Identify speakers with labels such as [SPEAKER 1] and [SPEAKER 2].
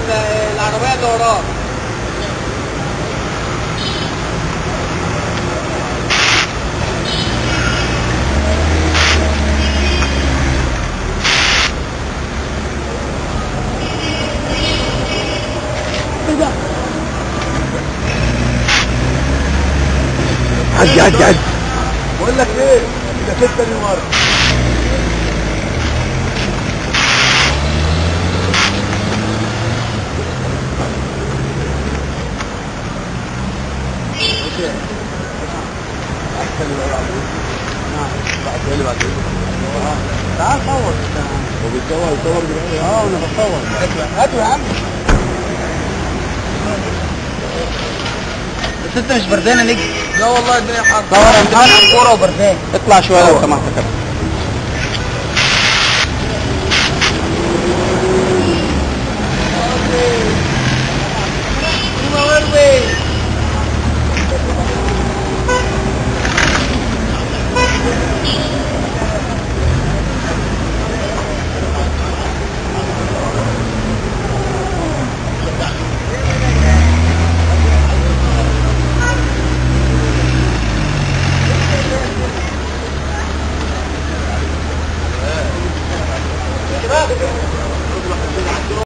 [SPEAKER 1] ال- العربيه اللي وراك
[SPEAKER 2] عدي عدي عدي
[SPEAKER 1] بقول لك ايه ده كده تاني مره تعال صور
[SPEAKER 2] هو بيتصور يصور دلوقتي
[SPEAKER 1] اه انا بصور هاتوا يا عم
[SPEAKER 3] بس انت مش بردان يا نجم
[SPEAKER 1] لا والله الدنيا حر
[SPEAKER 3] صور امتحان كوره وبردان
[SPEAKER 2] اطلع شويه لو سمحت كده